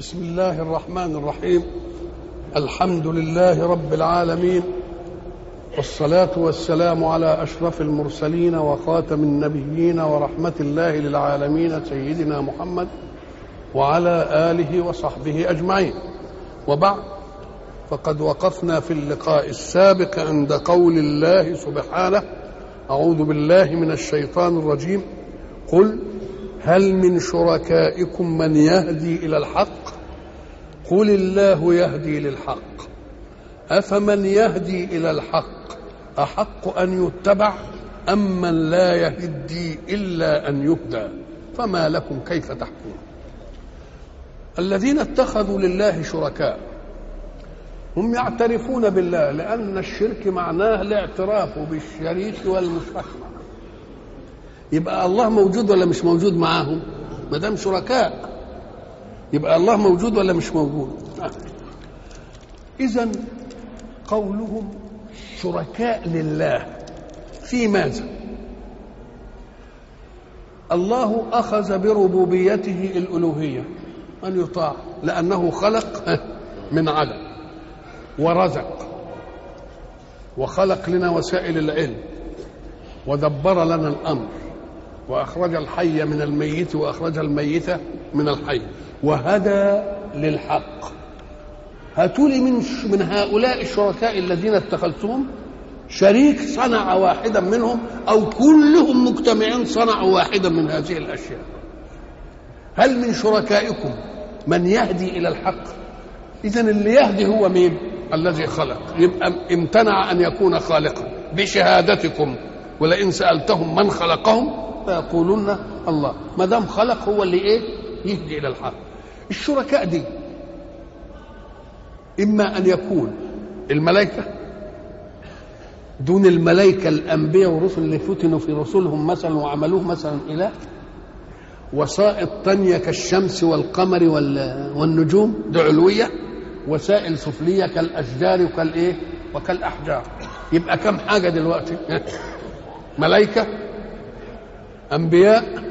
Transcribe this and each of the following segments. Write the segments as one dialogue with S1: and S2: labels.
S1: بسم الله الرحمن الرحيم الحمد لله رب العالمين والصلاة والسلام على أشرف المرسلين وخاتم النبيين ورحمة الله للعالمين سيدنا محمد وعلى آله وصحبه أجمعين وبعد فقد وقفنا في اللقاء السابق عند قول الله سبحانه أعوذ بالله من الشيطان الرجيم قل هل من شركائكم من يهدي إلى الحق قل الله يهدي للحق أفمن يهدي إلى الحق أحق أن يتبع أم من لا يهدي إلا أن يهدى فما لكم كيف تحكمون الذين اتخذوا لله شركاء هم يعترفون بالله لأن الشرك معناه الاعتراف بالشريك والمشرك يبقى الله موجود ولا مش موجود معاهم ما دام شركاء يبقى الله موجود ولا مش موجود اذا قولهم شركاء لله في ماذا الله اخذ بربوبيته الالوهيه ان يطاع لانه خلق من عدم ورزق وخلق لنا وسائل العلم ودبر لنا الامر واخرج الحي من الميت واخرج الميت من الحي وهدى للحق هاتوا لي من من هؤلاء الشركاء الذين اتخذتهم شريك صنع واحدا منهم او كلهم مجتمعين صنعوا واحدا من هذه الاشياء هل من شركائكم من يهدي الى الحق اذا اللي يهدي هو مين الذي خلق يبقى امتنع ان يكون خالقا بشهادتكم ولئن سالتهم من خلقهم فيقولون الله ما دام خلق هو اللي ايه يهدي الى الحق الشركاء دي اما ان يكون الملائكه دون الملائكه الانبياء والرسل اللي فتنوا في رسلهم مثلا وعملوه مثلا اله وسائط تانية كالشمس والقمر والنجوم دي علوية وسائل سفلية كالأشجار وكالإيه وكالأحجار يبقى كم حاجة دلوقتي ملائكة أنبياء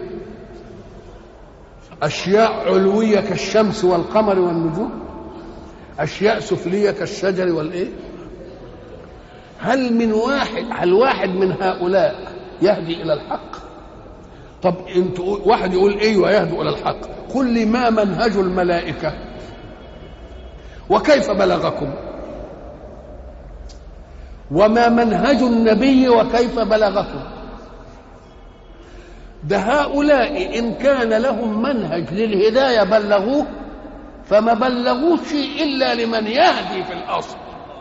S1: أشياء علوية كالشمس والقمر والنجوم أشياء سفلية كالشجر والإيه هل من واحد هل واحد من هؤلاء يهدي إلى الحق طب انت واحد يقول ايوه يهدي الى الحق قل لي ما منهج الملائكه وكيف بلغكم وما منهج النبي وكيف بلغكم ده هؤلاء إن كان لهم منهج للهداية بلغوه فما بلغوش إلا لمن يهدي في الأصل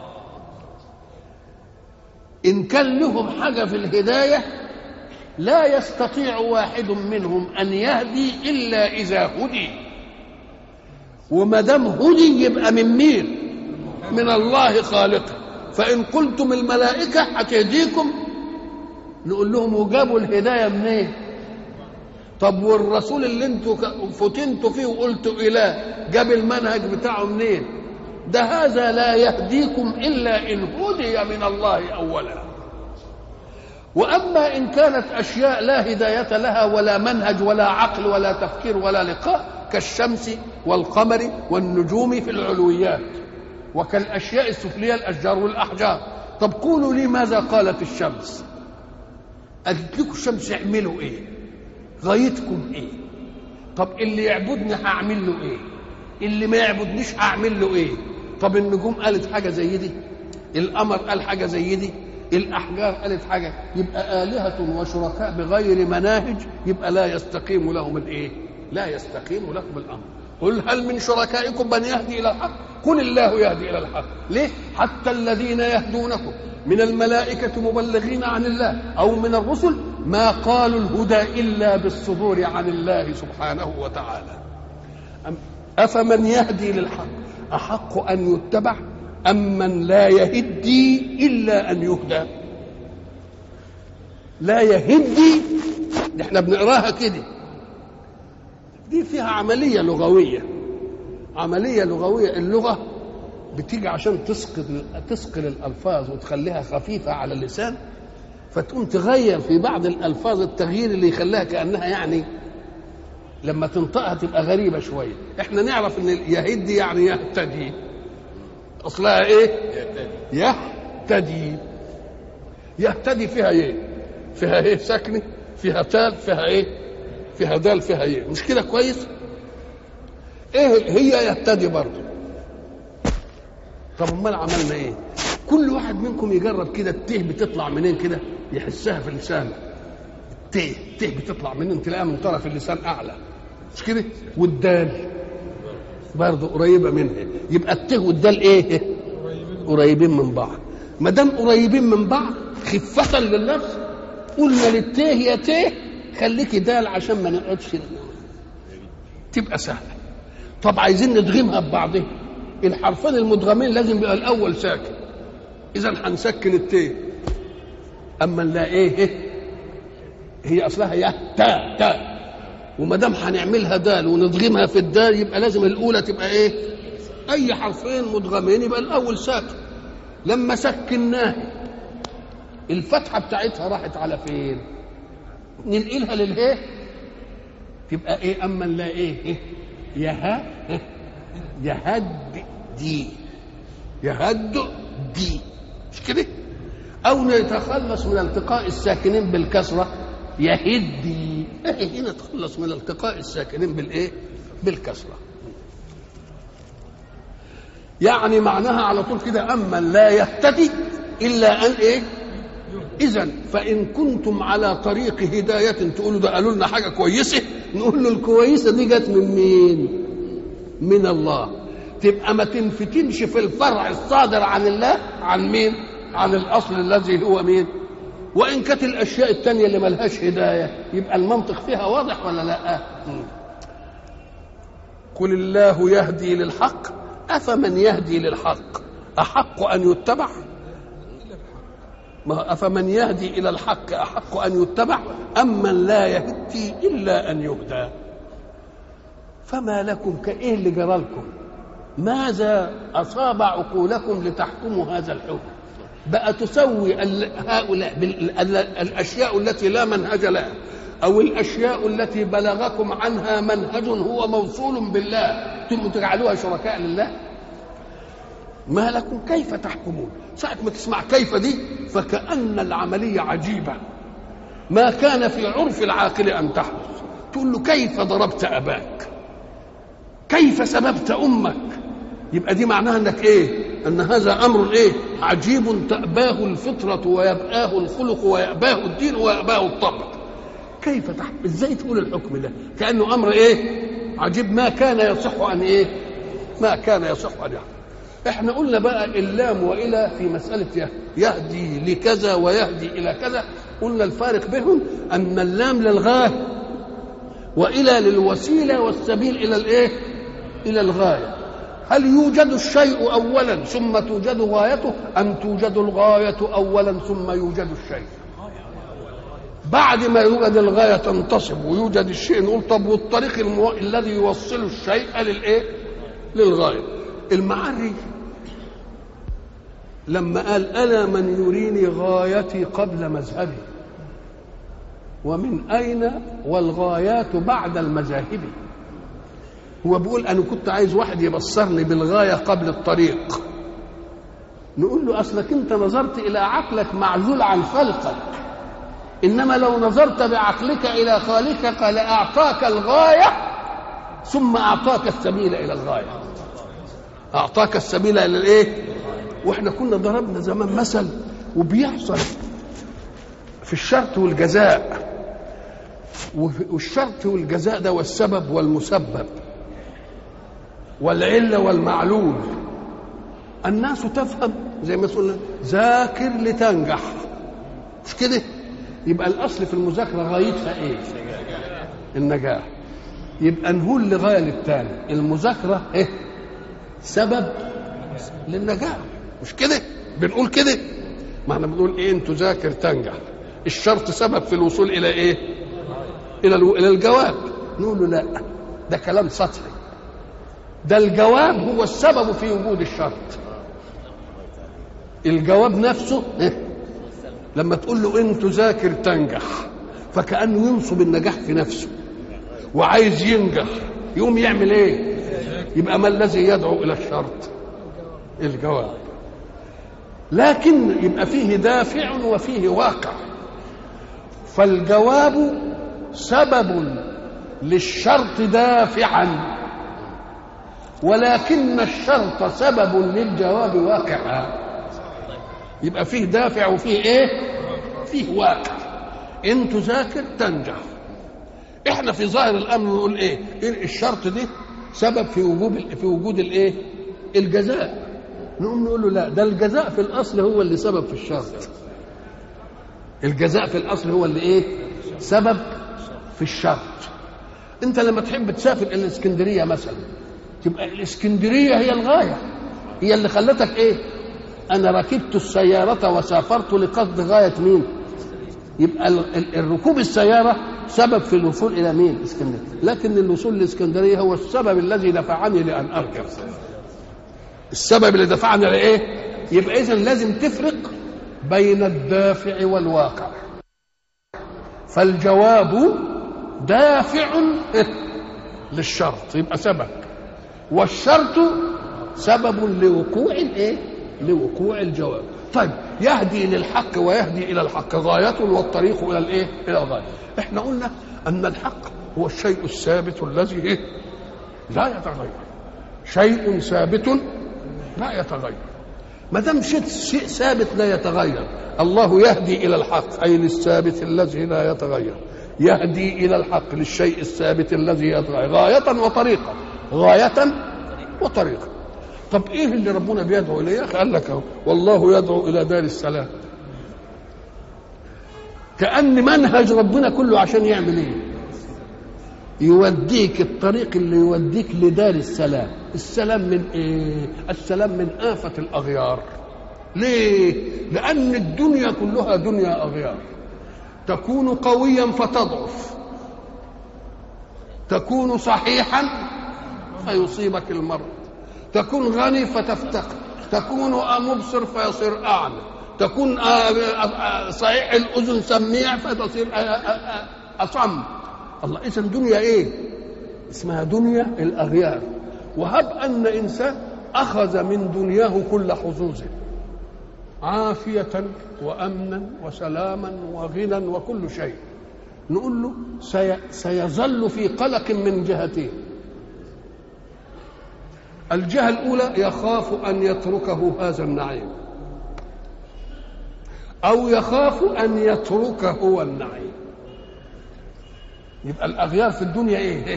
S1: إن كان لهم حاجة في الهداية لا يستطيع واحد منهم أن يهدي إلا إذا هدي وما دام هدي يبقى من مين؟ من الله خالقه فإن قلتم الملائكة هتهديكم نقول لهم وجابوا الهداية منين؟ إيه؟ طب والرسول اللي انتوا فتنتوا فيه وقلتوا اله جاب المنهج بتاعه منين ده هذا لا يهديكم الا ان هدي من الله اولا واما ان كانت اشياء لا هدايه لها ولا منهج ولا عقل ولا تفكير ولا لقاء كالشمس والقمر والنجوم في العلويات وكالاشياء السفليه الاشجار والاحجار طب قولوا لي ماذا قالت الشمس قالت لكم الشمس اعملوا ايه غايتكم ايه طب اللي يعبدني هعمل له ايه اللي ما يعبدنيش هعمل له ايه طب النجوم قالت حاجه زي دي القمر قال حاجه زي دي الاحجار قالت حاجه يبقى الهه وشركاء بغير مناهج يبقى لا يستقيم لهم الايه لا يستقيم لهم الامر قل هل من شركائكم من يهدي الى الحق قل الله يهدي الى الحق ليه حتى الذين يهدونكم من الملائكة مبلغين عن الله أو من الرسل ما قالوا الهدى إلا بالصدور عن الله سبحانه وتعالى أفمن يهدي للحق أحق أن يتبع أم من لا يهدي إلا أن يهدى لا يهدي احنا بنقراها كده دي فيها عملية لغوية عملية لغوية اللغة بتيجي عشان تسقط تسقل الالفاظ وتخليها خفيفه على اللسان فتقوم تغير في بعض الالفاظ التغيير اللي يخليها كانها يعني لما تنطقها تبقى غريبه شويه احنا نعرف ان يهد يعني يهتدي اصلها ايه يهتدي يهتدي فيها ايه فيها ايه ساكنه فيها تال فيها ايه فيها دال فيها ايه مش كده كويس ايه هي يهتدي برضه طب امال عملنا ايه كل واحد منكم يجرب كده الته بتطلع منين كده يحسها في لسانه ته ته بتطلع منين تلاقيها من طرف اللسان اعلى مش كده والدال برضه قريبه منها يبقى الته والدال ايه قريبين من بعض ما دام قريبين من بعض خفة لللفظ قلنا للته يا ته خليكي دال عشان ما نقعدش تبقى سهله طب عايزين ندغمها ببعضها الحرفين المدغمين لازم يبقى الاول ساكن اذا هنسكن التاء اما لا ايه هي اصلها يا تا تا وما دام هنعملها دال وندغمها في الدال يبقى لازم الاولى تبقى ايه اي حرفين مدغمين يبقى الاول ساكن لما سكناها الفتحه بتاعتها راحت على فين ننقلها للايه تبقى ايه اما لا ايه, إيه؟ يها يهد دي يهد دي مش كده او نتخلص من التقاء الساكنين بالكسره يهدي ايه هنا نتخلص من التقاء الساكنين بالايه بالكسره يعني معناها على طول كده اما لا يهتدي الا ان ايه اذا فان كنتم على طريق هدايه تقولوا ده قالوا لنا حاجه كويسه نقول له الكويسه دي جت من مين من الله تبقى ما تنفتنش في الفرع الصادر عن الله عن مين عن الاصل الذي هو مين وان كانت الاشياء التانية اللي ملهاش هدايه يبقى المنطق فيها واضح ولا لا قل الله يهدي للحق افمن يهدي للحق احق ان يتبع ما افمن يهدي الى الحق احق ان يتبع ام من لا يهدي الا ان يهدى فما لكم كايه اللي جرالكم ماذا اصاب عقولكم لتحكموا هذا الحكم بقى تسوي هؤلاء الاشياء التي لا منهج لها او الاشياء التي بلغكم عنها منهج هو موصول بالله ثم تجعلوها شركاء لله ما لكم كيف تحكمون ساعة ما تسمع كيف دي فكأن العملية عجيبة ما كان في عرف العاقل أن تحدث تقول له كيف ضربت أباك كيف سببت أمك يبقى دي معناها أنك إيه أن هذا أمر إيه عجيب تأباه الفطرة ويبآه الخلق ويأباه الدين ويأباه الطبع كيف تحكم ازاي تقول الحكم ده كأنه أمر إيه عجيب ما كان يصح أن إيه ما كان يصح أن يحكم احنا قلنا بقى اللام والى في مساله يهدي لكذا ويهدي الى كذا قلنا الفارق بينهم ان اللام للغايه والى للوسيله والسبيل الى الايه الى الغايه هل يوجد الشيء اولا ثم توجد غايته ام توجد الغايه اولا ثم يوجد الشيء بعد ما يوجد الغايه تنتصب ويوجد الشيء نقول طب والطريق المو... الذي يوصل الشيء للايه للغايه المعري لما قال ألا من يريني غايتي قبل مذهبي ومن أين والغايات بعد المذاهب هو بيقول أنا كنت عايز واحد يبصرني بالغاية قبل الطريق نقول له أصلك أنت نظرت إلى عقلك معزول عن خلقك إنما لو نظرت بعقلك إلى خالقك لأعطاك الغاية ثم أعطاك السبيل إلى الغاية أعطاك السبيل إلى الإيه؟ واحنا كنا ضربنا زمان مثل وبيحصل في الشرط والجزاء والشرط والجزاء ده والسبب والمسبب والعله والمعلول الناس تفهم زي ما قلنا ذاكر لتنجح مش كده يبقى الاصل في المذاكره غايتها ايه النجاح يبقى نقول لغايه للتاني المذاكره ايه سبب للنجاح مش كده بنقول كده ما احنا بنقول ايه ان تذاكر تنجح الشرط سبب في الوصول الى ايه الى الى الجواب نقول له لا ده كلام سطحي ده الجواب هو السبب في وجود الشرط الجواب نفسه إيه؟ لما تقول له ان تذاكر تنجح فكانه ينصب النجاح في نفسه وعايز ينجح يقوم يعمل ايه يبقى ما الذي يدعو الى الشرط الجواب لكن يبقى فيه دافع وفيه واقع فالجواب سبب للشرط دافعا ولكن الشرط سبب للجواب واقعا يبقى فيه دافع وفيه ايه فيه واقع ان تذاكر تنجح احنا في ظاهر الامر نقول ايه الشرط دي سبب في وجود في وجود الايه الجزاء نقوم نقول له لا ده الجزاء في الاصل هو اللي سبب في الشرط الجزاء في الاصل هو اللي ايه سبب في الشرط انت لما تحب تسافر الى الاسكندريه مثلا تبقى الاسكندريه هي الغايه هي اللي خلتك ايه انا ركبت السياره وسافرت لقصد غايه مين يبقى الركوب السياره سبب في الوصول الى مين اسكندريه لكن الوصول لاسكندريه هو السبب الذي دفعني لان اركب السبب اللي دفعني لايه يبقى اذا لازم تفرق بين الدافع والواقع فالجواب دافع للشرط يبقى سبب والشرط سبب لوقوع الايه لوقوع الجواب طيب يهدي للحق ويهدي الى الحق غايه والطريق الى الايه الى الغايه احنا قلنا ان الحق هو الشيء الثابت الذي إيه؟ لا يتغير شيء ثابت لا يتغير ما دام شيء شيء ثابت لا يتغير الله يهدي الى الحق اي للثابت الذي لا يتغير يهدي الى الحق للشيء الثابت الذي يتغير غايه وطريقه غايه وطريقه طب ايه اللي ربنا بيدعو اليه يا اخي قال لك اهو والله يدعو الى دار السلام كان منهج ربنا كله عشان يعمل ايه يوديك الطريق اللي يوديك لدار السلام السلام من ايه السلام من آفة الأغيار ليه لأن الدنيا كلها دنيا أغيار تكون قويا فتضعف تكون صحيحا فيصيبك المرض تكون غني فتفتقر تكون مبصر فيصير أعمى تكون صحيح الأذن سميع فتصير أصم الله إذا دنيا إيه اسمها دنيا الأغيار وهب أن إنسان أخذ من دنياه كل حظوظه عافية وأمنا وسلاما وغنى وكل شيء نقول له سي سيظل في قلق من جهتين الجهة الأولى يخاف أن يتركه هذا النعيم أو يخاف أن يتركه هو النعيم يبقى الأغيار في الدنيا إيه؟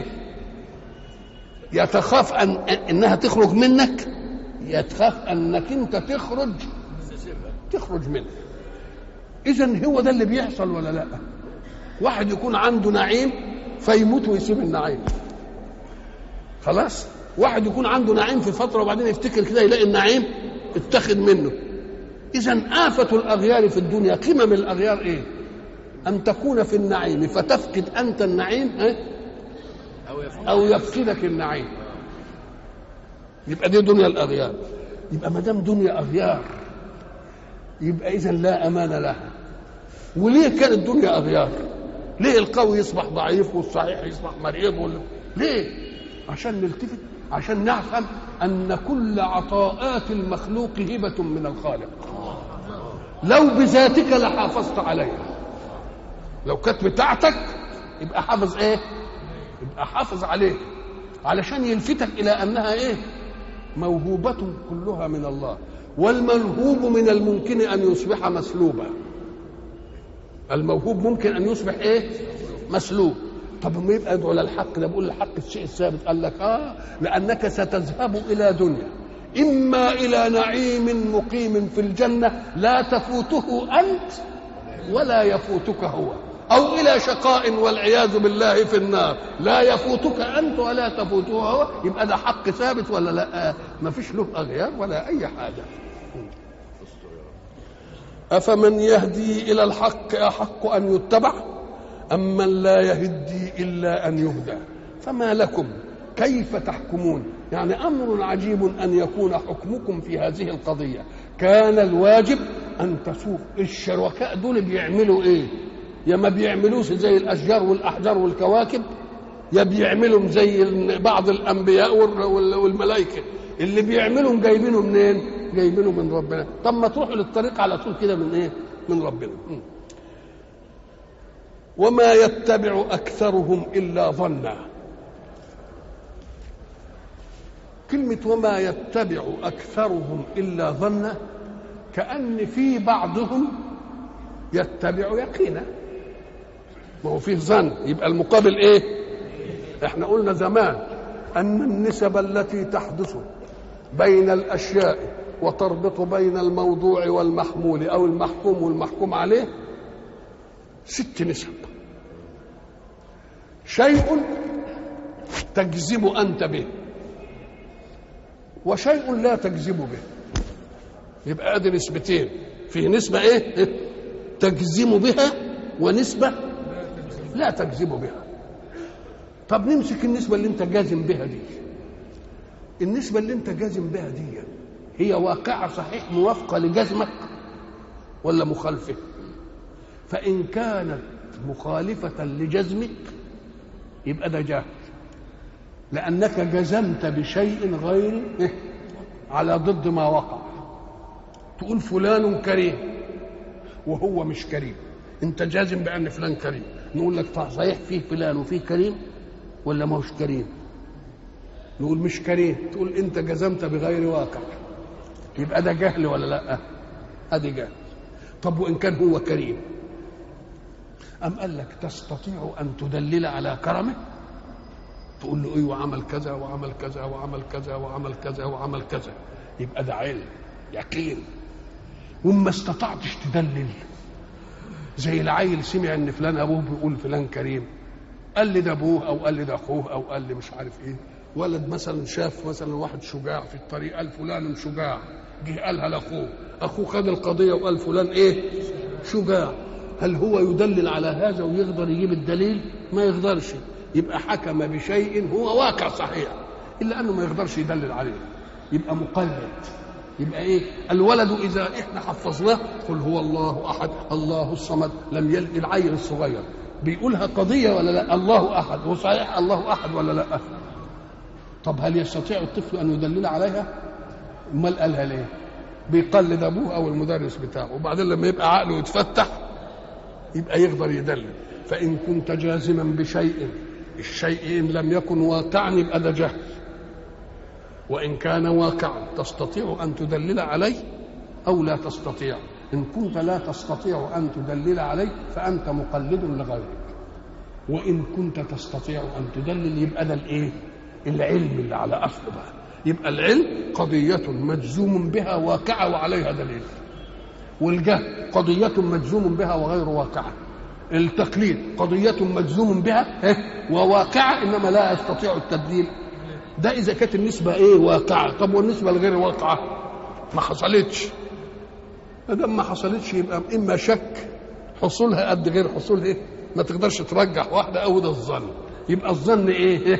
S1: يتخاف أن إنها تخرج منك يتخاف أنك أنت تخرج تخرج منه إذا هو ده اللي بيحصل ولا لا؟ واحد يكون عنده نعيم فيموت ويسيب النعيم خلاص واحد يكون عنده نعيم في فتره وبعدين يفتكر كده يلاقي النعيم اتخذ منه اذا آفة الأغيار في الدنيا قمم الأغيار إيه؟ أن تكون في النعيم فتفقد أنت النعيم إيه؟ أو يفقدك النعيم يبقى دي دنيا الأغيار يبقى ما دام دنيا أغيار يبقى إذا لا أمان لها وليه كانت دنيا أغيار؟ ليه القوي يصبح ضعيف والصحيح يصبح مريض ولا ليه؟ عشان نلتفت عشان نفهم أن كل عطاءات المخلوق هبة من الخالق لو بذاتك لحافظت عليها لو كانت بتاعتك يبقى حافظ ايه يبقى حافظ عليه علشان يلفتك الى انها ايه موهوبة كلها من الله والموهوب من الممكن ان يصبح مسلوبا الموهوب ممكن ان يصبح ايه مسلوب طب ما يبقى ادعو للحق ده بيقول الحق الشيء الثابت قال لك اه لانك ستذهب الى دنيا اما الى نعيم مقيم في الجنه لا تفوته انت ولا يفوتك هو او الى شقاء والعياذ بالله في النار لا يفوتك انت ولا تفوته هو يبقى ده حق ثابت ولا لا ما فيش له اغيار ولا اي حاجه افمن يهدي الى الحق احق ان يتبع أم من لا يهدي إلا أن يهدى فما لكم كيف تحكمون يعني أمر عجيب أن يكون حكمكم في هذه القضية كان الواجب أن تسوق الشركاء دول بيعملوا إيه يا ما بيعملوش زي الأشجار والأحجار والكواكب يا بيعملهم زي ال- بعض الانبياء وال- وال- والملائكه اللي بيعملهم جايبينه منين جايبينه من ربنا طب ما تروحوا للطريق على طول كده من ايه من ربنا م. وما يتبع اكثرهم الا ظنا كلمة وما يتبع أكثرهم إلا ظنا كأن في بعضهم يتبع يقينا ما هو فيه ظن يبقى المقابل إيه؟ إحنا قلنا زمان أن النسب التي تحدث بين الأشياء وتربط بين الموضوع والمحمول أو المحكوم والمحكوم عليه ست نسب شيء تجزم أنت به وشيء لا تجزم به يبقى ادي نسبتين في نسبه ايه تجزم بها ونسبه لا تجزم بها طب نمسك النسبه اللي انت جازم بها دي النسبه اللي انت جازم بها دي هي واقعه صحيح موافقه لجزمك ولا مخالفه فان كانت مخالفه لجزمك يبقى ده جهل لأنك جزمت بشيء غير إيه؟ على ضد ما وقع تقول فلان كريم وهو مش كريم انت جازم بأن فلان كريم نقول لك طيب صحيح فيه فلان وفيه كريم ولا ما هوش كريم نقول مش كريم تقول انت جزمت بغير واقع يبقى ده جهل ولا لا ادي جهل طب وان كان هو كريم أم قال لك تستطيع أن تدلل على كرمه تقول له ايوه عمل كذا وعمل كذا وعمل كذا وعمل كذا وعمل كذا يبقى ده علم يقين وما استطعتش تدلل زي العيل سمع ان فلان ابوه بيقول فلان كريم قال لي ده ابوه او قال لي ده اخوه او قال لي مش عارف ايه ولد مثلا شاف مثلا واحد شجاع في الطريق قال فلان شجاع جه قالها لاخوه اخوه خد القضيه وقال فلان ايه شجاع هل هو يدلل على هذا ويقدر يجيب الدليل ما يقدرش يبقى حكم بشيء هو واقع صحيح الا انه ما يقدرش يدلل عليه يبقى مقلد يبقى ايه الولد اذا احنا حفظناه قل هو الله احد الله الصمد لم يلد العيل الصغير بيقولها قضيه ولا لا الله احد هو صحيح الله احد ولا لا طب هل يستطيع الطفل ان يدلل عليها امال قالها ليه بيقلد ابوه او المدرس بتاعه وبعدين لما يبقى عقله يتفتح يبقى يقدر يدلل فان كنت جازما بشيء الشيء ان لم يكن واقعا يبقى ده جهل وان كان واقعا تستطيع ان تدلل عليه او لا تستطيع ان كنت لا تستطيع ان تدلل عليه فانت مقلد لغيرك وان كنت تستطيع ان تدلل يبقى ده الايه العلم اللي على اصله بقى يبقى العلم قضيه مجزوم بها واقعه وعليها دليل والجهل قضيه مجزوم بها وغير واقعه التقليد قضية مجزوم بها وواقعة إنما لا يستطيع التبديل ده إذا كانت النسبة إيه واقعة طب والنسبة الغير واقعة ما حصلتش ما دام ما حصلتش يبقى إما شك حصولها قد غير حصولها إيه ما تقدرش ترجح واحدة أو ده الظن يبقى الظن إيه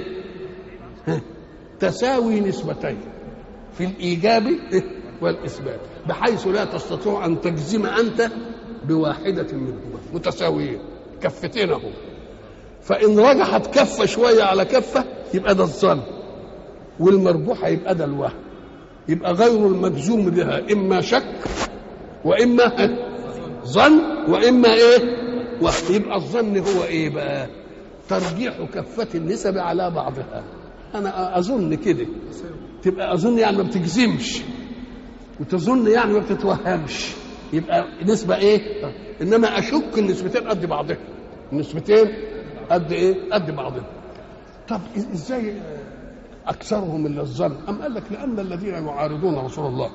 S1: تساوي نسبتين في الإيجاب والإثبات بحيث لا تستطيع أن تجزم أنت بواحدة منهما متساويين كفتين اهو فإن رجحت كفة شوية على كفة يبقى ده الظن والمرجوحة يبقى ده الوهم يبقى غير المجزوم بها إما شك وإما ظن وإما إيه وهم يبقى الظن هو إيه بقى ترجيح كفة النسب على بعضها أنا أظن كده تبقى أظن يعني ما بتجزمش وتظن يعني ما بتتوهمش يبقى نسبة ايه؟ انما اشك النسبتين قد بعضها النسبتين قد ايه؟ قد بعضها طب ازاي اكثرهم الا الظن؟ ام قال لك لان الذين يعارضون رسول الله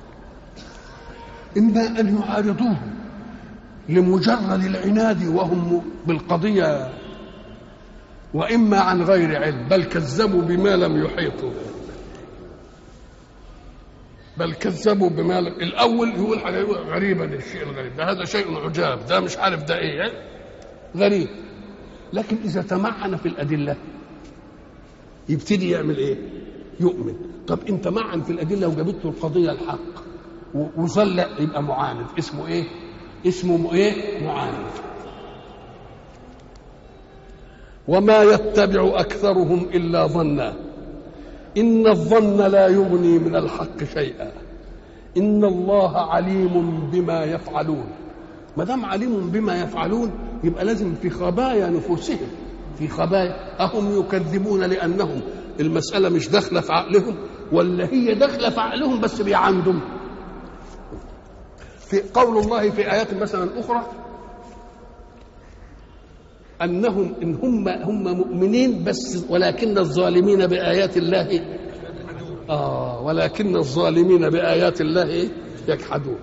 S1: اما ان يعارضوه لمجرد العناد وهم بالقضيه واما عن غير علم بل كذبوا بما لم يحيطوا بل كذبوا بما لم الاول يقول حاجه غريبه للشيء الغريب ده هذا شيء عجاب ده مش عارف ده ايه غريب لكن اذا تمعن في الادله يبتدي يعمل ايه يؤمن طب انت معن في الادله وجابت له القضيه الحق وظل يبقى معاند اسمه ايه اسمه ايه معاند وما يتبع اكثرهم الا ظنا ان الظن لا يغني من الحق شيئا ان الله عليم بما يفعلون ما دام عليم بما يفعلون يبقى لازم في خبايا نفوسهم في خبايا اهم يكذبون لانهم المساله مش داخله في عقلهم ولا هي داخله في عقلهم بس بيعندهم في قول الله في ايات مثلا اخرى انهم ان هم هم مؤمنين بس ولكن الظالمين بايات الله اه ولكن الظالمين بايات الله يجحدون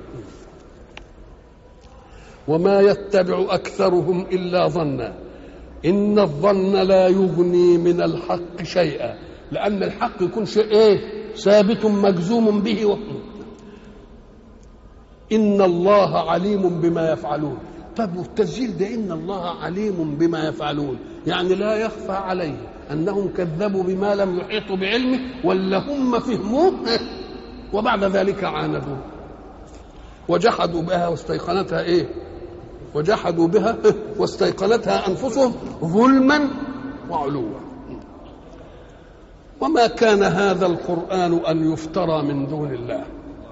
S1: وما يتبع اكثرهم الا ظنا ان الظن لا يغني من الحق شيئا لان الحق يكون شيء ايه ثابت مجزوم به و... ان الله عليم بما يفعلون طب والتسجيل ده ان الله عليم بما يفعلون يعني لا يخفى عليه انهم كذبوا بما لم يحيطوا بعلمه ولا هم فهموه وبعد ذلك عاندوه وجحدوا بها واستيقنتها ايه وجحدوا بها واستيقنتها انفسهم ظلما وعلوا وما كان هذا القران ان يفترى من دون الله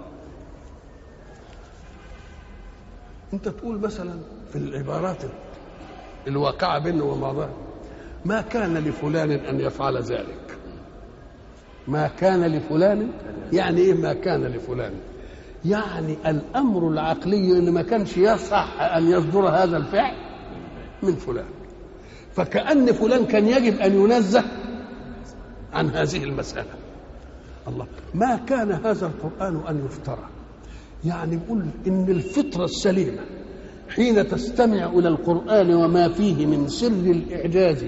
S1: انت تقول مثلا في العبارات الواقعه بينه وبعضها ما كان لفلان ان يفعل ذلك ما كان لفلان يعني ايه ما كان لفلان يعني الامر العقلي ان ما كانش يصح ان يصدر هذا الفعل من فلان فكأن فلان كان يجب ان ينزه عن هذه المسألة الله ما كان هذا القرآن أن يفترى يعني يقول إن الفطرة السليمة حين تستمع إلى القرآن وما فيه من سر الإعجاز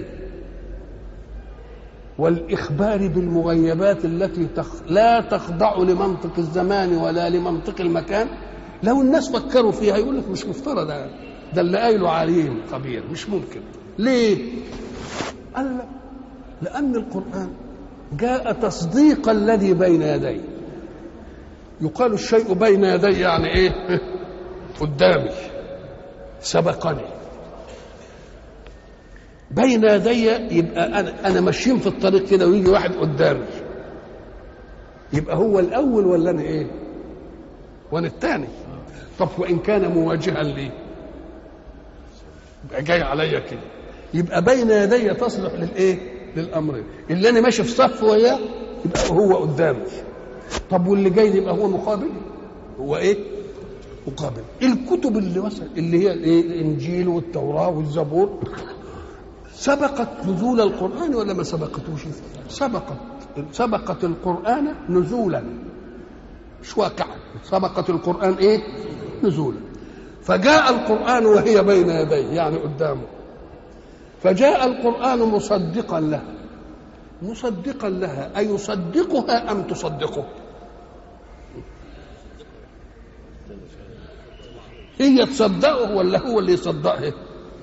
S1: والإخبار بالمغيبات التي تخ... لا تخضع لمنطق الزمان ولا لمنطق المكان لو الناس فكروا فيها يقول لك مش مفترض ده ده اللي قايله عليم خبير مش ممكن ليه؟ قال لك لأن القرآن جاء تصديق الذي بين يديه يقال الشيء بين يدي يعني ايه قدامي سبقني بين يدي يبقى انا انا ماشيين في الطريق كده ويجي واحد قدامي يبقى هو الاول ولا انا ايه وانا الثاني طب وان كان مواجها لي يبقى جاي عليا كده يبقى بين يدي تصلح للايه للامر اللي انا ماشي في صف وياه يبقى هو قدامي طب واللي جاي يبقى هو مقابل هو ايه مقابل الكتب اللي مثلا اللي هي الايه الانجيل والتوراه والزبور سبقت نزول القران ولا ما سبقتوش سبقت سبقت القران نزولا مش واقعا سبقت القران ايه نزولا فجاء القران وهي بين يديه يعني قدامه فجاء القرآن مصدقا لها مصدقا لها أي يصدقها أم تصدقه هي تصدقه ولا هو اللي يصدقها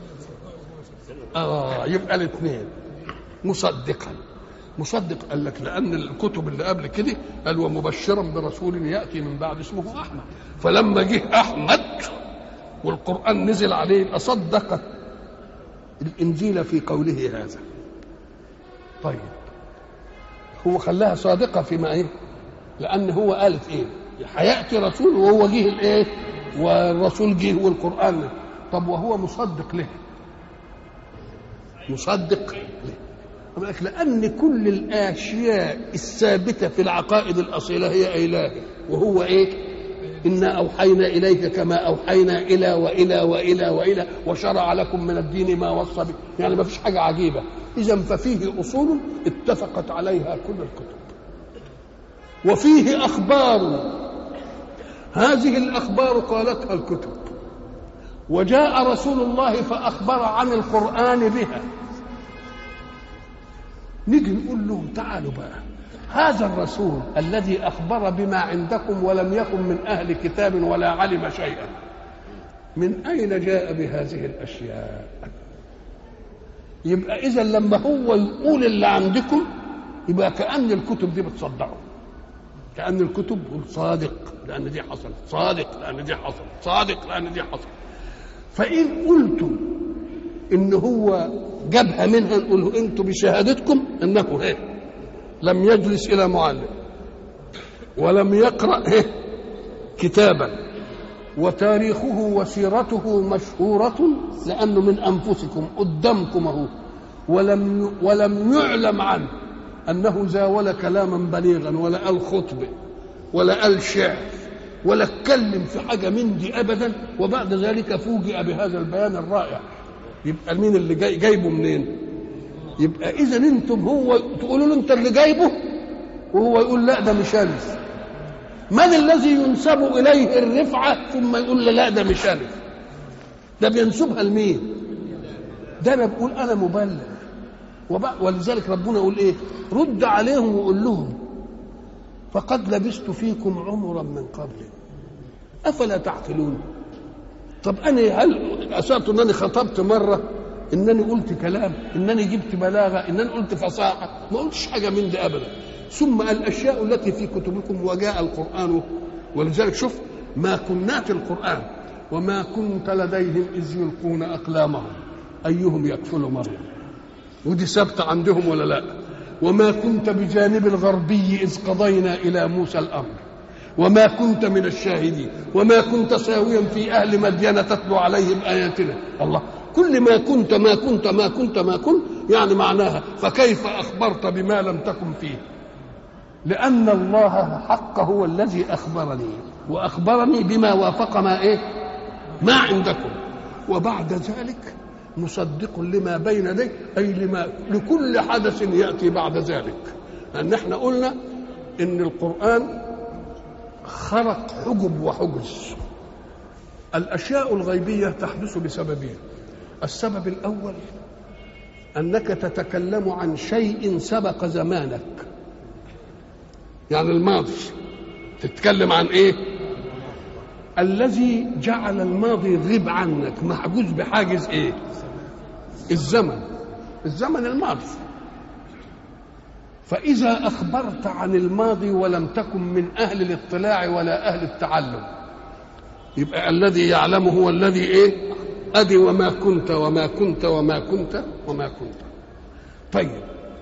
S1: آه يبقى الاثنين مصدقا مصدق قال لك لأن الكتب اللي قبل كده قال ومبشرا برسول يأتي من بعد اسمه أحمد فلما جه أحمد والقرآن نزل عليه أصدقت الإنجيل في قوله هذا طيب هو خلاها صادقة فيما إيه لأن هو قالت إيه هيأتي رسول وهو جه الإيه والرسول جه والقرآن طب وهو مصدق له مصدق له لك لأن كل الأشياء الثابتة في العقائد الأصيلة هي إله وهو إيه إنا أوحينا إليك كما أوحينا إلى وإلى وإلى وإلى وشرع لكم من الدين ما وصى به يعني ما فيش حاجة عجيبة إذا ففيه أصول اتفقت عليها كل الكتب وفيه أخبار هذه الأخبار قالتها الكتب وجاء رسول الله فأخبر عن القرآن بها نيجي نقول لهم تعالوا بقى هذا الرسول الذي اخبر بما عندكم ولم يكن من اهل كتاب ولا علم شيئا من اين جاء بهذه الاشياء يبقى اذا لما هو يقول اللي عندكم يبقى كان الكتب دي بتصدقه كان الكتب يقول صادق لان دي حصلت صادق لان دي حصلت صادق لان دي حصلت فان قلتم ان هو جابها منها نقول له انتوا بشهادتكم انه ايه لم يجلس الى معلم ولم يقرا ايه كتابا وتاريخه وسيرته مشهورة لأنه من أنفسكم قدامكم أهو ولم ولم يعلم عنه أنه زاول كلاما بليغا ولا قال خطبة ولا قال شعر ولا اتكلم في حاجة من دي أبدا وبعد ذلك فوجئ بهذا البيان الرائع يبقى مين اللي جاي جايبه منين؟ يبقى إذا أنتم هو تقولوا له أنت اللي جايبه وهو يقول لا ده مش ألف من الذي ينسب إليه الرفعة ثم يقول له لا ده مش ألف ده بينسبها لمين؟ ده أنا بقول أنا مبلغ ولذلك ربنا يقول إيه؟ رد عليهم وقول لهم فقد لبست فيكم عمرا من قبل افلا تعقلون طب انا هل اسأت انني خطبت مره انني قلت كلام انني جبت بلاغه انني قلت فصاحه ما قلتش حاجه من دي ابدا ثم الاشياء التي في كتبكم وجاء القران ولذلك شوف ما كنات القران وما كنت لديهم اذ يلقون اقلامهم ايهم يكفل مريم ودي ثابته عندهم ولا لا وما كنت بجانب الغربي إذ قضينا إلى موسى الأمر وما كنت من الشاهدين وما كنت ساويا في أهل مدين تتلو عليهم آياتنا الله كل ما كنت ما كنت ما كنت ما كنت يعني معناها فكيف أخبرت بما لم تكن فيه لأن الله حق هو الذي أخبرني وأخبرني بما وافق ما إيه ما عندكم وبعد ذلك مصدق لما بين يديه اي لما لكل حدث ياتي بعد ذلك لان احنا قلنا ان القران خرق حجب وحجز الاشياء الغيبيه تحدث بسببين السبب الاول انك تتكلم عن شيء سبق زمانك يعني الماضي تتكلم عن ايه الذي جعل الماضي يغيب عنك محجوز بحاجز ايه الزمن الزمن الماضي فإذا أخبرت عن الماضي ولم تكن من أهل الاطلاع ولا أهل التعلم يبقى الذي يعلم هو الذي إيه أدي وما كنت وما كنت وما كنت وما كنت طيب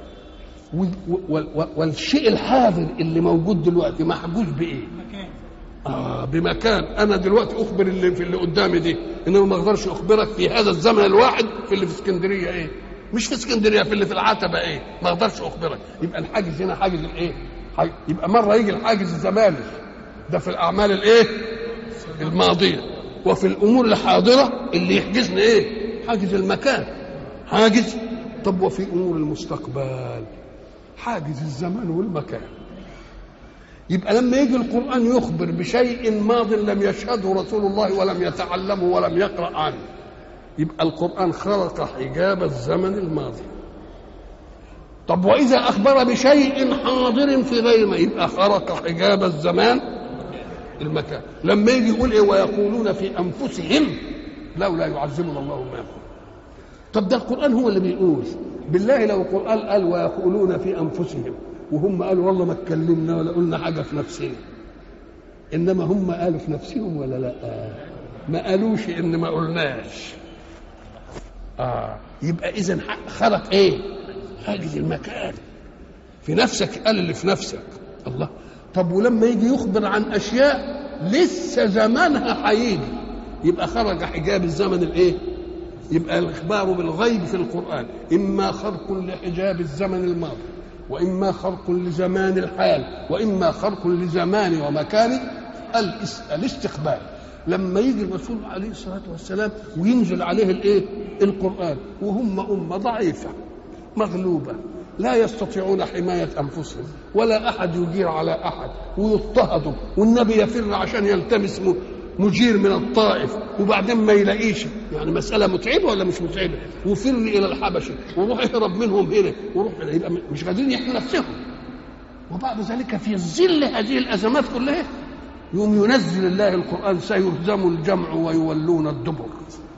S1: والشيء الحاضر اللي موجود دلوقتي محجوز بإيه آه بمكان انا دلوقتي اخبر اللي في اللي قدامي دي انما ما اقدرش اخبرك في هذا الزمن الواحد في اللي في اسكندريه ايه مش في اسكندريه في اللي في العتبه ايه ما اقدرش اخبرك يبقى الحاجز هنا حاجز الايه يبقى مره يجي الحاجز الزماني ده في الاعمال الايه الماضيه وفي الامور الحاضره اللي يحجزني ايه حاجز المكان حاجز طب وفي امور المستقبل حاجز الزمان والمكان يبقى لما يجي القرآن يخبر بشيء ماض لم يشهده رسول الله ولم يتعلمه ولم يقرأ عنه يبقى القرآن خرق حجاب الزمن الماضي طب وإذا أخبر بشيء حاضر في غير ما يبقى خرق حجاب الزمان المكان لما يجي يقول إيه ويقولون في أنفسهم لولا يعذبنا الله ما يقول طب ده القرآن هو اللي بيقول بالله لو القرآن قال ويقولون في أنفسهم وهم قالوا والله ما اتكلمنا ولا قلنا حاجه في نفسنا انما هم قالوا في نفسهم ولا لا ما قالوش ان ما قلناش اه يبقى اذا خلق ايه حاجز المكان في نفسك قال اللي في نفسك الله طب ولما يجي يخبر عن اشياء لسه زمانها هيجي يبقى خرج حجاب الزمن الايه يبقى الاخبار بالغيب في القران اما خرق لحجاب الزمن الماضي واما خرق لزمان الحال واما خرق لزمان ومكان الاستقبال لما يجي الرسول عليه الصلاه والسلام وينزل عليه الايه القران وهم امه ضعيفه مغلوبه لا يستطيعون حمايه انفسهم ولا احد يجير على احد ويضطهدوا والنبي يفر عشان يلتمس مجير من الطائف وبعدين ما يلاقيش يعني مسألة متعبة ولا مش متعبة وفر إلى الحبشة وروح اهرب منهم هنا وروح هنا يبقى مش قادرين يحموا نفسهم وبعد ذلك في ظل هذه الأزمات كلها يوم ينزل الله القرآن سيهزم الجمع ويولون الدبر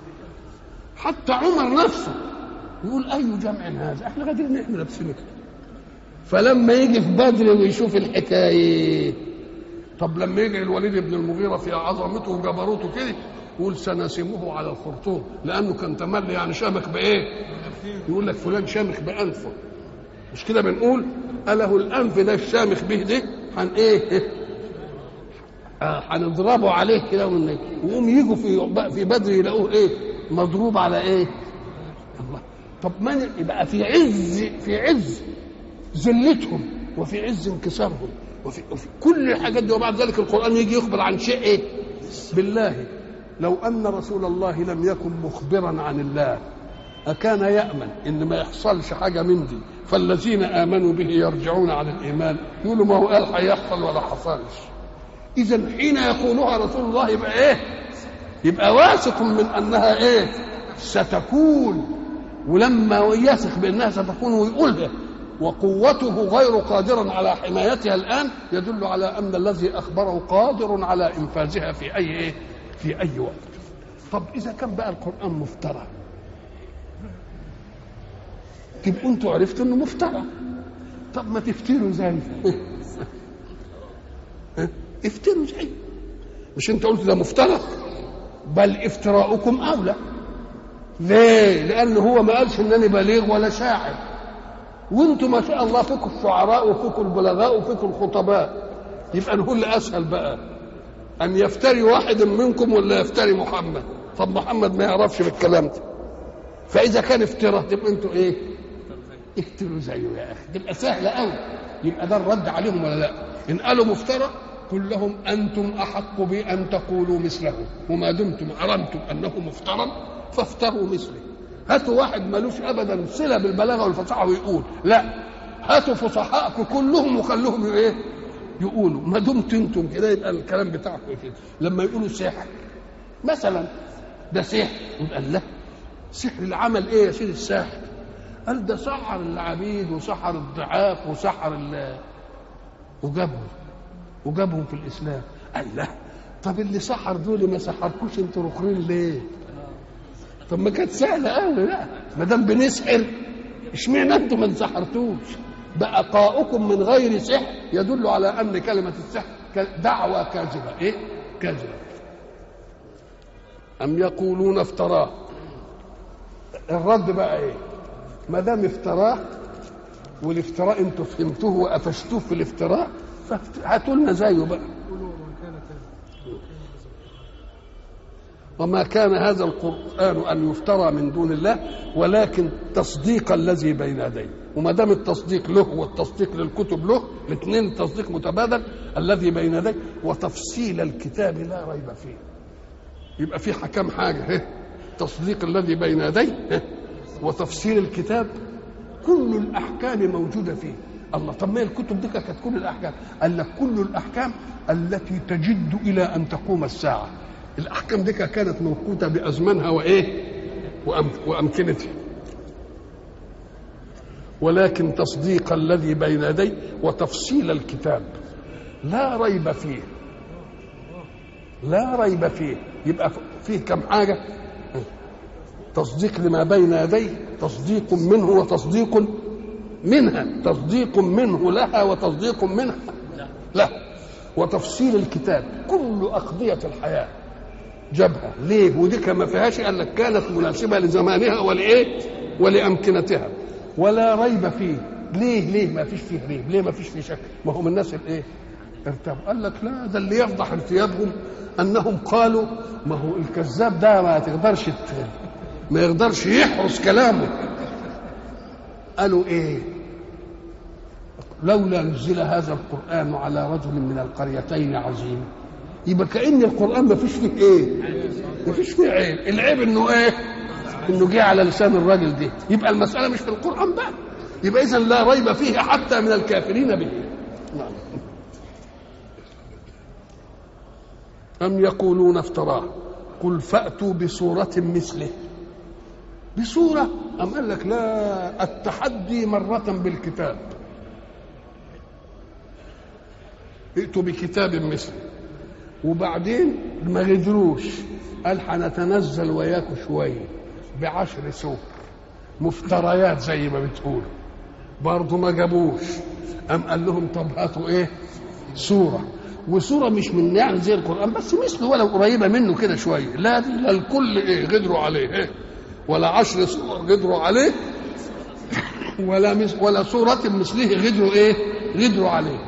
S1: حتى عمر نفسه يقول أي جمع هذا احنا قادرين نحمي نفسنا فلما يجي في بدر ويشوف الحكايه طب لما يجي الوليد بن المغيرة في عظمته وجبروته كده يقول سنسمه على الخرطوم لانه كان تملي يعني شامخ بايه يقول لك فلان شامخ بانفه مش كده بنقول اله الانف ده الشامخ به ده هن ايه آه، هنضربه عليه كده ومن- ويقوم يجوا في في بدر يلاقوه ايه مضروب على ايه الله طب من يبقى في عز في عز ذلتهم وفي عز انكسارهم وفي, وفي كل الحاجات دي وبعد ذلك القران يجي يخبر عن شيء ايه بالله لو ان رسول الله لم يكن مخبرا عن الله أكان يأمن إن ما يحصلش حاجة من دي فالذين آمنوا به يرجعون على الإيمان يقولوا ما هو قال هيحصل ولا حصلش إذا حين يقولها رسول الله يبقى إيه؟ يبقى واثق من أنها إيه؟ ستكون ولما يثق بأنها ستكون ويقولها وقوته غير قادر على حمايتها الآن يدل على أن الذي أخبره قادر على إنفاذها في أي إيه؟ في أي وقت طب إذا كان بقى القرآن مفترى تبقوا انتوا عرفتوا انه مفترى طب ما تفتروا زي افتروا زي مش انت قلت ده مفترى بل افتراؤكم اولى ليه لان هو ما قالش انني بليغ ولا شاعر وانتم ما شاء الله فيكم الشعراء وفيكم البلغاء وفيكم الخطباء يبقى نقول اللي اسهل بقى ان يفتري واحد منكم ولا يفتري محمد طب محمد ما يعرفش بالكلام ده فاذا كان افتراء تبقى انتوا ايه افتروا زيه يا اخي تبقى سهله قوي يبقى ده الرد عليهم ولا لا ان قالوا مفترى قل لهم انتم احق بان تقولوا مثله وما دمتم علمتم انه مفترى فافتروا مثله هاتوا واحد ملوش ابدا صله بالبلاغه والفصاحه ويقول لا هاتوا فصحاءكم كلهم وخلوهم ايه يقولوا ما دمت انتم كده يبقى الكلام بتاعكم كده لما يقولوا سحر مثلا ده سحر يبقى لا سحر العمل ايه يا سيدي الساحر قال ده سحر العبيد وسحر الضعاف وسحر ال وجابهم وجابهم في الاسلام قال لا طب اللي سحر دول ما سحركوش انتوا رخرين ليه؟ طب ما كانت سهله قوي لا ما دام بنسحر اشمعنى انتوا ما انسحرتوش؟ بقاؤكم من غير سحر يدل على ان كلمه السحر دعوه كاذبه ايه؟ كاذبه ام يقولون افتراه الرد بقى ايه؟ ما دام افتراه والافتراء انتوا فهمتوه وقفشتوه في الافتراء هاتوا لنا زيه بقى وما كان هذا القرآن أن يفترى من دون الله ولكن تصديق الذي بين يديه وما دام التصديق له والتصديق للكتب له الاثنين التصديق متبادل الذي بين يديه وتفصيل الكتاب لا ريب فيه يبقى في حكم حاجة هه. تصديق الذي بين يديه هه. وتفصيل الكتاب كل الأحكام موجودة فيه الله طب ما الكتب دي كانت كل الأحكام قال لك كل الأحكام التي تجد إلى أن تقوم الساعة الاحكام دي كانت موقوته بازمانها وايه وامكنتها ولكن تصديق الذي بين يديه وتفصيل الكتاب لا ريب فيه لا ريب فيه يبقى فيه كم حاجه تصديق لما بين يديه تصديق منه وتصديق منها تصديق منه لها وتصديق منها له وتفصيل الكتاب كل أقضية الحياة جابها ليه ودي ما فيهاش قال لك كانت مناسبه لزمانها ولايه ولامكنتها ولا ريب فيه ليه ليه ما فيش فيه ريب ليه ما فيش فيه شك ما هم الناس الايه ارتابوا قال لك لا ده اللي يفضح ارتيابهم انهم قالوا ما هو الكذاب ده ما تقدرش ما يقدرش يحرس كلامه قالوا ايه لولا نزل هذا القران على رجل من القريتين عظيم يبقى كان القران ما فيش فيه ايه ما فيش فيه عيب العيب انه ايه انه جه على لسان الراجل ده يبقى المساله مش في القران بقى يبقى اذا لا ريب فيه حتى من الكافرين به نعم. ام يقولون افتراه قل فاتوا بصوره مثله بصوره ام قال لك لا التحدي مره بالكتاب ائتوا بكتاب مثله وبعدين ما قدروش قال هنتنزل وياكم شويه بعشر سور مفتريات زي ما بتقولوا برضه ما جابوش قام قال لهم طب هاتوا ايه سوره وسوره مش من يعني زي القران بس مثله ولا قريبه منه كده شويه لا دي لا الكل ايه غدروا عليه إيه؟ ولا عشر سور غدروا عليه ولا مس ولا سوره مثله غدروا ايه غدروا عليه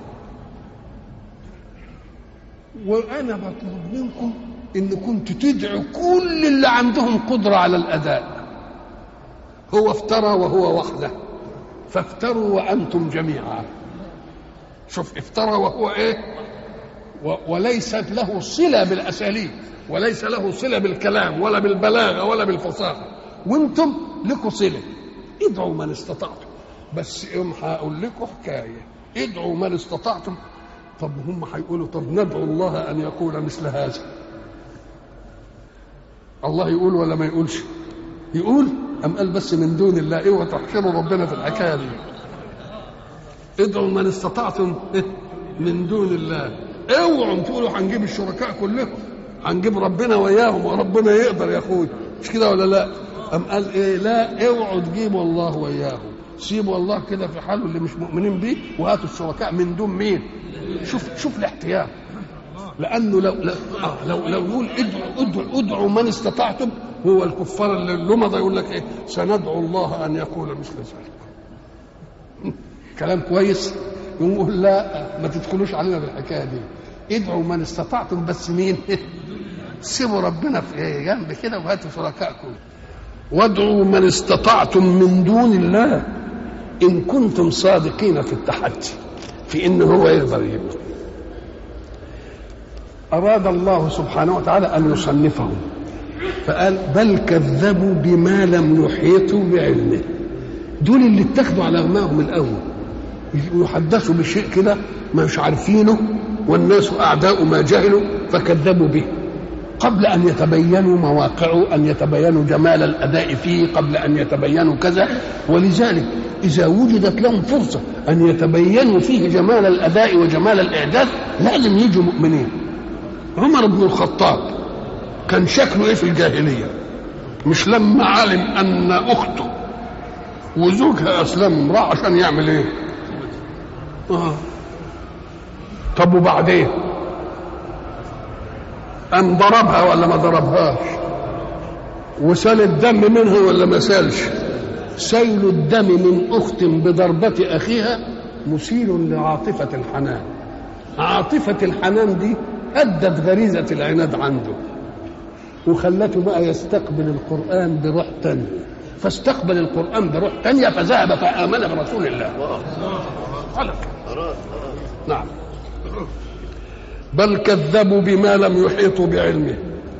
S1: وانا بطلب منكم ان كنتوا تدعوا كل اللي عندهم قدره على الاداء هو افترى وهو وحده فافتروا وانتم جميعا شوف افترى وهو ايه و- وليست له صله بالاساليب وليس له صله بالكلام ولا بالبلاغه ولا بالفصاحه وانتم لكم صله ادعوا من استطعتم بس ام هقول لكم حكايه ادعوا من استطعتم طب هم هيقولوا طب ندعو الله ان يقول مثل هذا الله يقول ولا ما يقولش يقول ام قال بس من دون الله اوعوا تحشروا ربنا في الحكايه دي ادعوا من استطعتم من دون الله اوعوا تقولوا هنجيب الشركاء كلهم هنجيب ربنا وياهم وربنا يقدر يا اخوي مش كده ولا لا ام قال ايه لا اوعوا تجيبوا الله وياهم سيبوا الله كده في حاله اللي مش مؤمنين بيه وهاتوا الشركاء من دون مين شوف شوف الاحتياط لانه لو لو آه لو, لو يقول ادعوا ادعوا ادعوا من استطعتم هو الكفار اللي اللمضه يقول لك ايه سندعو الله ان يقول مثل ذلك كلام كويس يقول لا ما تدخلوش علينا بالحكايه دي ادعوا من استطعتم بس مين سيبوا ربنا في إيه جنب كده وهاتوا شركائكم وادعوا من استطعتم من دون الله ان كنتم صادقين في التحدي في ان هو يقدر يجيبه اراد الله سبحانه وتعالى ان يصنفهم فقال بل كذبوا بما لم يحيطوا بعلمه دول اللي اتخذوا على غماهم الاول يحدثوا بشيء كده مش عارفينه والناس اعداء ما جهلوا فكذبوا به قبل ان يتبينوا مواقعه ان يتبينوا جمال الاداء فيه قبل ان يتبينوا كذا ولذلك اذا وجدت لهم فرصه ان يتبينوا فيه جمال الاداء وجمال الاعداد لازم يجوا مؤمنين عمر بن الخطاب كان شكله ايه في الجاهليه مش لما علم ان اخته وزوجها اسلم راح عشان يعمل ايه آه. طب وبعدين قام ضربها ولا ما ضربهاش وسال الدم منها ولا ما سالش سيل الدم من اخت بضربه اخيها مثير لعاطفه الحنان عاطفه الحنان دي ادت غريزه العناد عنده وخلته بقى يستقبل القران بروح تانية فاستقبل القران بروح تانية فذهب فامن برسول الله خلق نعم بل كذبوا بما لم يحيطوا بعلمه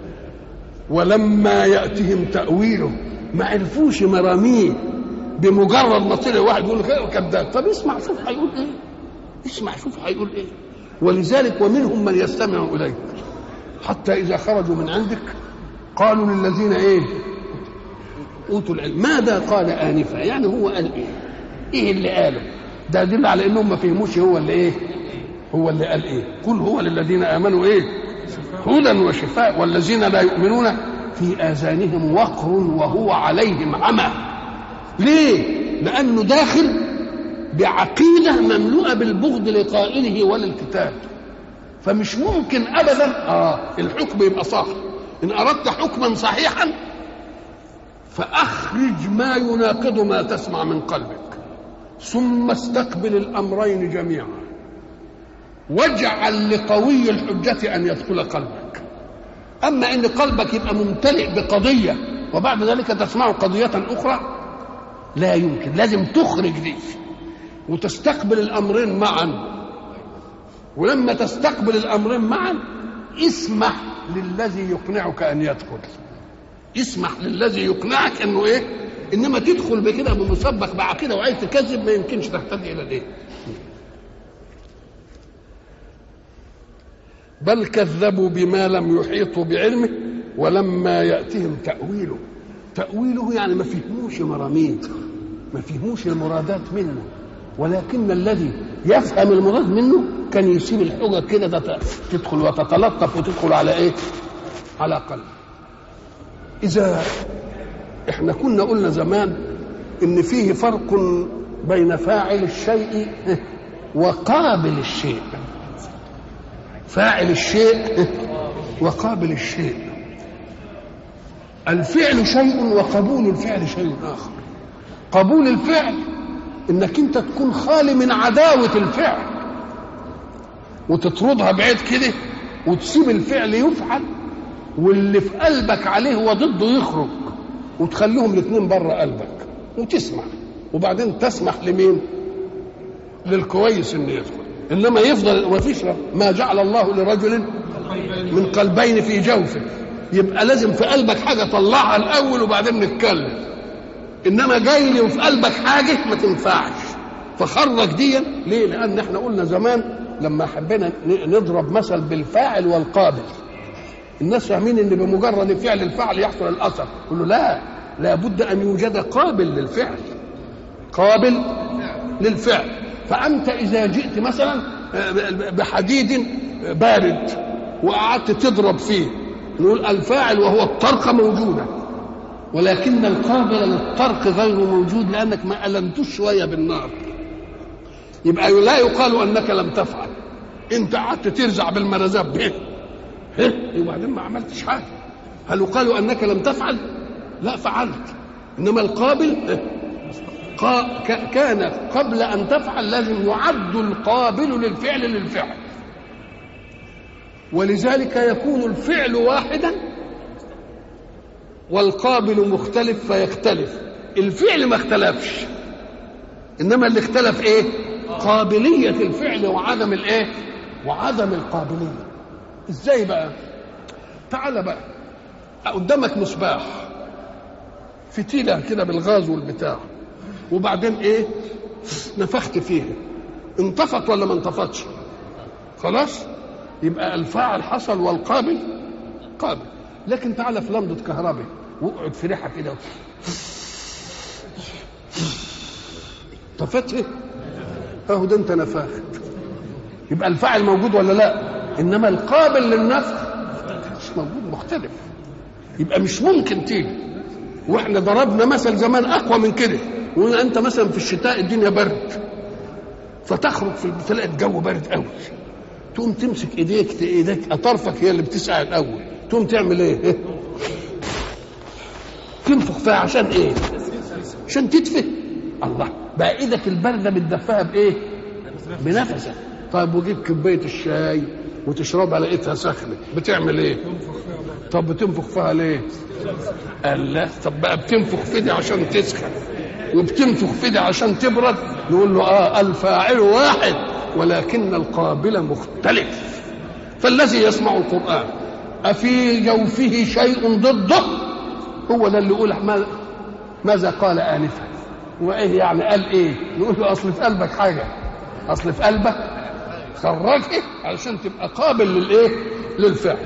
S1: ولما ياتهم تاويله ما عرفوش مراميه بمجرد ما طلع واحد يقول لك كذاب طب اسمع شوف هيقول ايه اسمع شوف هيقول ايه ولذلك ومنهم من يستمع اليك حتى اذا خرجوا من عندك قالوا للذين ايه اوتوا العلم ماذا قال انفا يعني هو قال ايه ايه اللي قاله ده يدل على انهم ما فهموش هو اللي ايه هو اللي قال ايه قل هو للذين امنوا ايه هدى وشفاء والذين لا يؤمنون في اذانهم وقر وهو عليهم عمى ليه لانه داخل بعقيده مملوءه بالبغض لقائله وللكتاب فمش ممكن ابدا اه الحكم يبقى صح ان اردت حكما صحيحا فاخرج ما يناقض ما تسمع من قلبك ثم استقبل الامرين جميعا واجعل لقوي الحجة أن يدخل قلبك أما إن قلبك يبقى ممتلئ بقضية وبعد ذلك تسمع قضية أخرى لا يمكن لازم تخرج دي وتستقبل الأمرين معا ولما تستقبل الأمرين معا اسمح للذي يقنعك أن يدخل اسمح للذي يقنعك أنه إيه إنما تدخل بكده بمسبق بعقيدة وعايز تكذب ما يمكنش تهتدي إلى الإيه بل كذبوا بما لم يحيطوا بعلمه ولما ياتهم تاويله تاويله يعني ما فهموش مراميه ما فهموش المرادات منه ولكن الذي يفهم المراد منه كان يسيب الحجج كده تدخل وتتلطف وتدخل على ايه على قلب اذا احنا كنا قلنا زمان ان فيه فرق بين فاعل الشيء وقابل الشيء فاعل الشيء وقابل الشيء الفعل شيء وقبول الفعل شيء اخر قبول الفعل انك انت تكون خالي من عداوه الفعل وتطردها بعيد كده وتسيب الفعل يفعل واللي في قلبك عليه وضده يخرج وتخليهم الاثنين بره قلبك وتسمع وبعدين تسمح لمين للكويس انه يدخل انما يفضل وفيش ما جعل الله لرجل من قلبين في جوفه يبقى لازم في قلبك حاجه طلعها الاول وبعدين نتكلم انما جاي لي وفي قلبك حاجه ما تنفعش فخرج دي ليه لان احنا قلنا زمان لما حبينا نضرب مثل بالفاعل والقابل الناس فاهمين ان بمجرد فعل الفعل يحصل الاثر يقول له لا لابد ان يوجد قابل للفعل قابل للفعل فانت اذا جئت مثلا بحديد بارد وقعدت تضرب فيه نقول الفاعل وهو الطرق موجوده ولكن القابل للطرق غير موجود لانك ما المتوش شويه بالنار يبقى لا يقال انك لم تفعل انت قعدت ترزع بالمرزاب به وبعدين ما عملتش حاجه هل يقال انك لم تفعل لا فعلت انما القابل قا كان قبل ان تفعل لازم يعد القابل للفعل للفعل ولذلك يكون الفعل واحدا والقابل مختلف فيختلف الفعل ما اختلفش انما اللي اختلف ايه قابليه الفعل وعدم الايه وعدم القابليه ازاي بقى تعال بقى قدامك مصباح فتيلة كده بالغاز والبتاع وبعدين ايه نفخت فيها انطفت ولا ما انطفتش خلاص يبقى الفاعل حصل والقابل قابل لكن تعالى في لمضة كهرباء واقعد في ريحة كده طفتها اهو ده انت نفخت يبقى الفاعل موجود ولا لا انما القابل للنفخ مش موجود مختلف يبقى مش ممكن تيجي واحنا ضربنا مثل زمان اقوى من كده وقلنا انت مثلا في الشتاء الدنيا برد فتخرج في تلاقي الجو برد قوي تقوم تمسك ايديك ايديك اطرفك هي اللي بتسعى الاول تقوم تعمل ايه تنفخ فيها عشان ايه عشان تدفئ الله بقى ايدك البارده بتدفها بايه بنفسك طيب وجيب كوبايه الشاي وتشربها لقيتها سخنه بتعمل ايه طب بتنفخ فيها ليه قال لا طب بقى بتنفخ في دي عشان تسخن وبتنفخ في دي عشان تبرد نقول له اه الفاعل واحد ولكن القابل مختلف فالذي يسمع القران افي جوفه شيء ضده هو ده اللي يقول ماذا قال انفا وايه يعني قال ايه نقول له اصل في قلبك حاجه اصل في قلبك خرجه علشان تبقى قابل للايه للفعل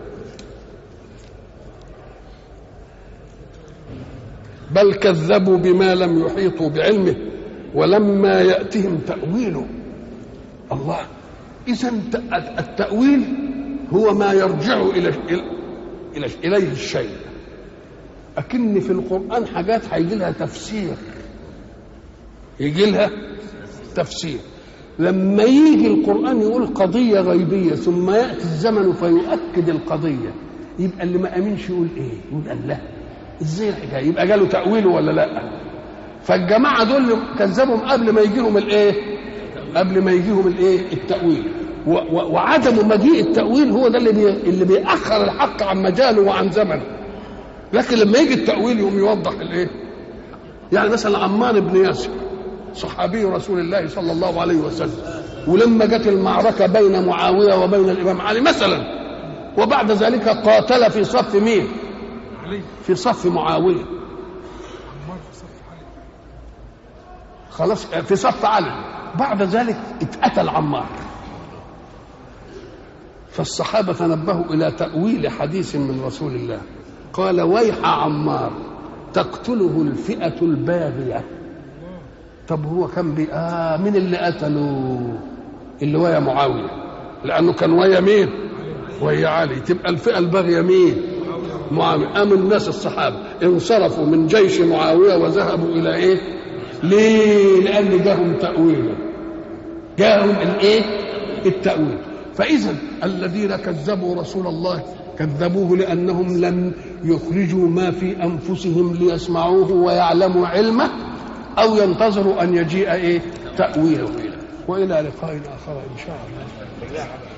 S1: بل كذبوا بما لم يحيطوا بعلمه ولما ياتهم تاويله الله اذا التاويل هو ما يرجع الى الى اليه الشيء اكن في القران حاجات هيجي لها تفسير يجي لها تفسير لما يجي القرآن يقول قضية غيبية ثم يأتي الزمن فيؤكد القضية يبقى اللي ما أمنش يقول إيه؟ يقول الله إزاي الحكاية؟ يبقى جاله تأويله ولا لأ؟ فالجماعة دول كذبهم قبل ما يجيهم الإيه؟ قبل ما يجيهم الإيه؟ التأويل و- و- وعدم مجيء التأويل هو ده اللي بي... اللي بيأخر الحق عن مجاله وعن زمنه لكن لما يجي التأويل يقوم يوضح الإيه؟ يعني مثلا عمار بن ياسر صحابي رسول الله صلى الله عليه وسلم ولما جت المعركة بين معاوية وبين الإمام علي مثلا وبعد ذلك قاتل في صف مين في صف معاوية خلاص في صف علي بعد ذلك اتقتل عمار فالصحابة تنبهوا إلى تأويل حديث من رسول الله قال ويح عمار تقتله الفئة الباغية طب هو كان بي آه مين اللي قتله اللي ويا معاوية لأنه كان ويا مين ويا علي تبقى الفئة الباغية مين معاوية قام الناس الصحابة انصرفوا من جيش معاوية وذهبوا إلى إيه ليه لأن جاهم تأويله جاهم الإيه التأويل فإذا الذين كذبوا رسول الله كذبوه لأنهم لم يخرجوا ما في أنفسهم ليسمعوه ويعلموا علمه أو ينتظروا أن يجيء إيه تأويله وإلى لقاء آخر إن شاء الله